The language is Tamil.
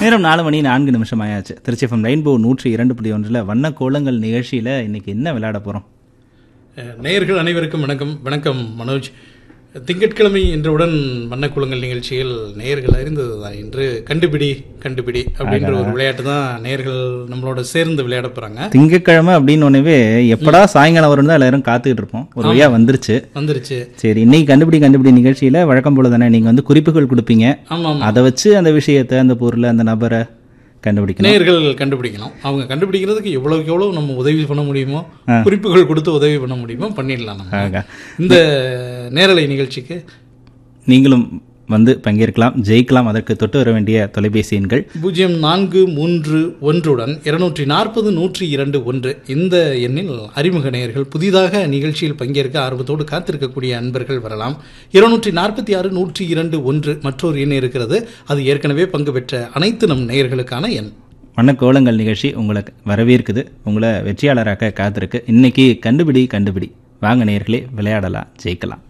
நேரம் நாலு மணி நான்கு நிமிஷம் ஆயாச்சு திருச்சி எஃப்எம் ரெயின்போ நூற்றி இரண்டு புள்ளி ஒன்றில் வண்ண கோலங்கள் நிகழ்ச்சியில் இன்னைக்கு என்ன விளையாட போகிறோம் அஹ், நேயர்கள் அனைவருக்கும் வணக்கம் வணக்கம் மனோஜ் திங்கட்கிழமை என்றவுடன் வண்ணக்குளங்கள் நிகழ்ச்சியில் நேயர்கள் அறிந்ததுதான் இன்று கண்டுபிடி கண்டுபிடி அப்படின்ற ஒரு விளையாட்டு தான் நேயர்கள் நம்மளோட சேர்ந்து விளையாட போறாங்க திங்கட்கிழமை அப்படின்னு ஒன்னவே எப்படா சாயங்காலம் வரும்னு தான் எல்லாரும் காத்துக்கிட்டு இருப்போம் ஒரு வழியா வந்துருச்சு வந்துருச்சு சரி இன்னைக்கு கண்டுபிடி கண்டுபிடி நிகழ்ச்சியில் வழக்கம் போல தானே நீங்கள் வந்து குறிப்புகள் கொடுப்பீங்க ஆமா ஆமா அதை வச்சு அந்த விஷயத்தை அந்த பொருளை அந்த நபரை கண்டுபிடிக்கணும் நேயர்கள் கண்டுபிடிக்கணும் அவங்க கண்டுபிடிக்கிறதுக்கு எவ்வளவுக்கு எவ்வளவு நம்ம உதவி பண்ண முடியுமோ குறிப்புகள் கொடுத்து உதவி பண்ண முடியுமோ பண்ணிடலாம் நம்ம ஆகா. இந்த நேரலை நிகழ்ச்சிக்கு நீங்களும் வந்து பங்கேற்கலாம் ஜெயிக்கலாம் அதற்கு தொட்டு வர வேண்டிய தொலைபேசி எண்கள் பூஜ்ஜியம் நான்கு மூன்று ஒன்றுடன் இருநூற்றி நாற்பது நூற்றி இரண்டு ஒன்று இந்த எண்ணில் அறிமுக நேயர்கள் புதிதாக நிகழ்ச்சியில் பங்கேற்க ஆர்வத்தோடு காத்திருக்கக்கூடிய அன்பர்கள் வரலாம் இருநூற்றி நாற்பத்தி ஆறு நூற்றி இரண்டு ஒன்று மற்றொரு எண் இருக்கிறது அது ஏற்கனவே பங்கு பெற்ற அனைத்து நம் நேயர்களுக்கான எண் வண்ணக்கோலங்கள் நிகழ்ச்சி உங்களை வரவேற்குது உங்களை வெற்றியாளராக காத்திருக்கு இன்னைக்கு கண்டுபிடி கண்டுபிடி வாங்க நேயர்களே விளையாடலாம் ஜெயிக்கலாம்